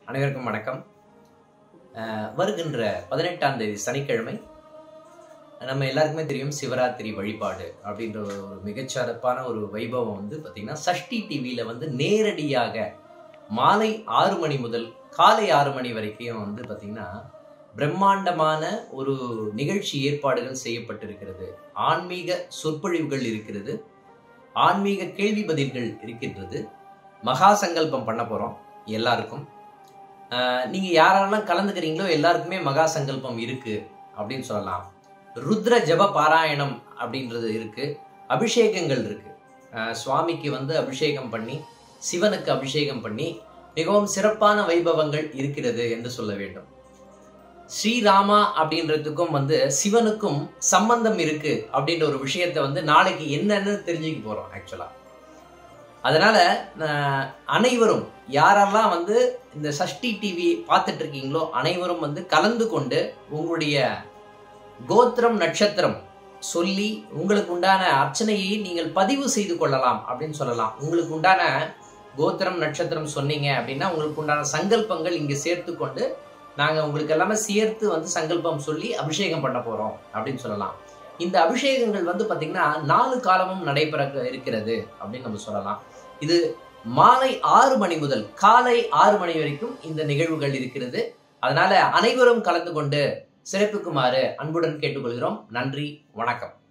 அனைவருக்கும் வணக்கம் அஹ், வருகின்ற பதினெட்டாம் தேதி சனிக்கிழமை நம்ம எல்லாருக்குமே தெரியும் சிவராத்திரி வழிபாடு அப்படின்ற ஒரு மிகச்சிறப்பான ஒரு வைபவம் வந்து பார்த்திங்கன்னா சஷ்டி டிவியில் வந்து நேரடியாக மாலை ஆறு மணி முதல் காலை ஆறு மணி வரைக்கும் வந்து பார்த்திங்கன்னா பிரம்மாண்டமான ஒரு நிகழ்ச்சி ஏற்பாடுகள் செய்யப்பட்டிருக்கிறது ஆன்மீக சொற்பொழிவுகள் இருக்கிறது ஆன்மீக கேள்வி பதில்கள் இருக்கின்றது மகா சங்கல்பம் பண்ண போகிறோம் எல்லாருக்கும் ஆஹ் நீங்க யாரெல்லாம் கலந்துக்கிறீங்களோ எல்லாருக்குமே மகா சங்கல்பம் இருக்கு அப்படின்னு சொல்லலாம் ருத்ர ஜப பாராயணம் அப்படின்றது இருக்கு அபிஷேகங்கள் இருக்கு ஆஹ் சுவாமிக்கு வந்து அபிஷேகம் பண்ணி சிவனுக்கு அபிஷேகம் பண்ணி மிகவும் சிறப்பான வைபவங்கள் இருக்கிறது என்று சொல்ல வேண்டும் ஸ்ரீராமா அப்படின்றதுக்கும் வந்து சிவனுக்கும் சம்பந்தம் இருக்கு அப்படின்ற ஒரு விஷயத்த வந்து நாளைக்கு என்னன்னு தெரிஞ்சுக்க போறோம் ஆக்சுவலா அதனால அஹ், அனைவரும் யாரெல்லாம் வந்து இந்த சஷ்டி டிவி பார்த்துட்டு இருக்கீங்களோ அனைவரும் வந்து கலந்து கொண்டு உங்களுடைய கோத்திரம் நட்சத்திரம் சொல்லி உங்களுக்கு உண்டான அர்ச்சனையை நீங்கள் பதிவு செய்து கொள்ளலாம் அப்படின்னு சொல்லலாம் உங்களுக்கு உண்டான கோத்திரம் நட்சத்திரம் சொன்னீங்க அப்படின்னா உங்களுக்கு உண்டான சங்கல்பங்கள் இங்கே சேர்த்து கொண்டு நாங்கள் உங்களுக்கு எல்லாமே சேர்த்து வந்து சங்கல்பம் சொல்லி அபிஷேகம் பண்ண போகிறோம் அப்படின்னு சொல்லலாம் இந்த அபிஷேகங்கள் வந்து பார்த்தீங்கன்னா நாலு காலமும் நடைபெற இருக்கிறது அப்படின்னு நம்ம சொல்லலாம் இது மாலை ஆறு மணி முதல் காலை ஆறு மணி வரைக்கும் இந்த நிகழ்வுகள் இருக்கிறது அதனால அனைவரும் கலந்து கொண்டு சிறப்புக்குமாறு அன்புடன் கேட்டுக்கொள்கிறோம் நன்றி வணக்கம்